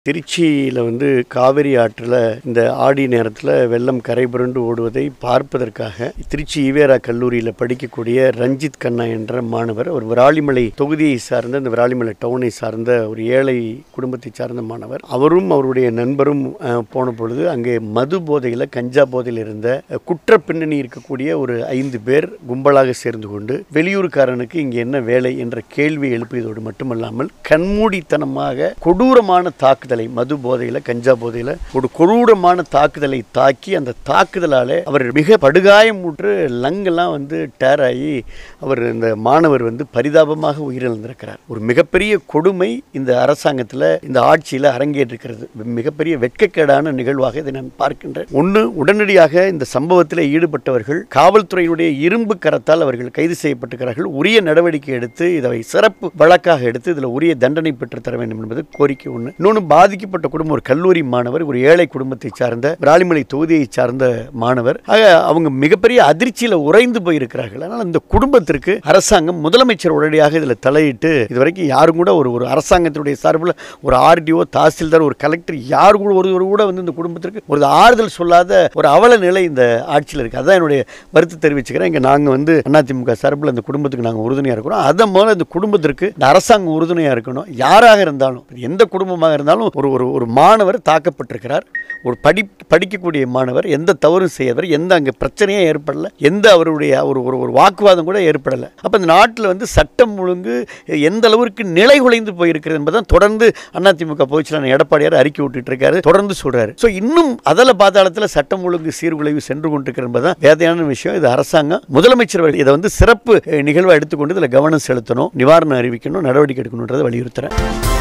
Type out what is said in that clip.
திருச்சியில் வந்து காவிரி ஆற்றில் இந்த ஆடி நேரத்தில் வெள்ளம் கரை புரண்டு ஓடுவதை பார்ப்பதற்காக திருச்சி ஈவேரா கல்லூரியில் படிக்கக்கூடிய ரஞ்சித் கண்ணா என்ற மாணவர் ஒரு விராலிமலை தொகுதியை சார்ந்த இந்த விராலிமலை டவுனை சார்ந்த ஒரு ஏழை குடும்பத்தை சார்ந்த மாணவர் அவரும் அவருடைய நண்பரும் அஹ், போன பொழுது அங்கே மது போதையில் கஞ்சா போதையில் இருந்த அஹ், குற்ற பின்னணி இருக்கக்கூடிய ஒரு ஐந்து பேர் கும்பலாக சேர்ந்து கொண்டு வெளியூர்காரனுக்கு இங்கே என்ன வேலை என்ற கேள்வி எழுப்பியதோடு மட்டுமல்லாமல் கண்மூடித்தனமாக கொடூரமான தாக்குதலை மது போதையில் கஞ்சா போதையில் ஒரு கொடூரமான தாக்குதலை தாக்கி அந்த தாக்குதலாலே அவர் மிக படுகாயமுற்று லங்கெல்லாம் வந்து டேர் ஆகி அவர் இந்த மாணவர் வந்து பரிதாபமாக உயிரிழந்திருக்கிறார் ஒரு மிகப்பெரிய கொடுமை இந்த அரசாங்கத்தில் இந்த ஆட்சியில் அரங்கேற்றிருக்கிறது மிகப்பெரிய வெட்கக்கேடான நிகழ்வாக இதை நான் பார்க்கின்றேன் ஒன்று உடனடியாக இந்த சம்பவத்தில் ஈடுபட்டவர்கள் காவல்துறையினுடைய இரும்பு கரத்தால் அவர்கள் கைது செய்யப்பட்டிருக்கிறார்கள் உரிய நடவடிக்கை எடுத்து இதை சிறப்பு வழக்காக எடுத்து இதில் உரிய தண்டனை பெற்று தர வேண்டும் என்பது கோரிக்கை ஒன்று இன்னொன்று பாதிக்கப்பட்ட குடும்பம் ஒரு கல்லூரி மாணவர் ஒரு ஏழை குடும்பத்தை சார்ந்த விராலிமலை தொகுதியை சார்ந்த மாணவர் ஆக அவங்க மிகப்பெரிய அதிர்ச்சியில் உறைந்து போயிருக்கிறார்கள் ஆனால் இந்த குடும்பத்திற்கு அரசாங்கம் முதலமைச்சர் உடனடியாக இதில் தலையிட்டு இதுவரைக்கும் யாரும் கூட ஒரு ஒரு அரசாங்கத்தினுடைய சார்பில் ஒரு ஆர்டிஓ தாசில்தார் ஒரு கலெக்டர் யார் கூட ஒரு கூட வந்து இந்த குடும்பத்திற்கு ஒரு ஆறுதல் சொல்லாத ஒரு அவல நிலை இந்த ஆட்சியில் இருக்குது அதான் என்னுடைய வருத்தம் தெரிவிச்சுக்கிறேன் இங்கே நாங்கள் வந்து அதிமுக சார்பில் இந்த குடும்பத்துக்கு நாங்கள் உறுதுணையாக இருக்கிறோம் அதை முதல்ல இந்த குடும்பத்திற்கு இந்த அரசாங்கம் உறுதுணையாக இருக்கணும் யாராக இருந்தாலும் எந்த குடும்பமாக இருந்தாலும் ஒரு ஒரு ஒரு மாணவர் தாக்கப்பட்டிருக்கிறார் ஒரு படி படிக்கக்கூடிய மாணவர் எந்த தவறும் செய்யவர் எந்த அங்கே பிரச்சனையே ஏற்படலை எந்த அவருடைய ஒரு ஒரு ஒரு வாக்குவாதம் கூட ஏற்படலை அப்போ இந்த நாட்டில் வந்து சட்டம் ஒழுங்கு எந்த அளவிற்கு நிலை குலைந்து போயிருக்கிறது என்பதான் தொடர்ந்து அதிமுக பொதுச்செயலாளர் எடப்பாடியார் அறிக்கை விட்டுட்டு இருக்காரு தொடர்ந்து சொல்றாரு ஸோ இன்னும் அதல பாதாளத்தில் சட்டம் ஒழுங்கு சீர்குலைவு சென்று கொண்டிருக்கிறது என்பதுதான் வேதையான விஷயம் இது அரசாங்கம் முதலமைச்சர் வழி- இதை வந்து சிறப்பு அஹ், நிகழ்வா எடுத்துக்கொண்டு இதில் கவனம் செலுத்தணும் நிவாரணம் அறிவிக்கணும் நடவடிக்கை எடுக்கணுன்றதை வலியுறுத்துறேன்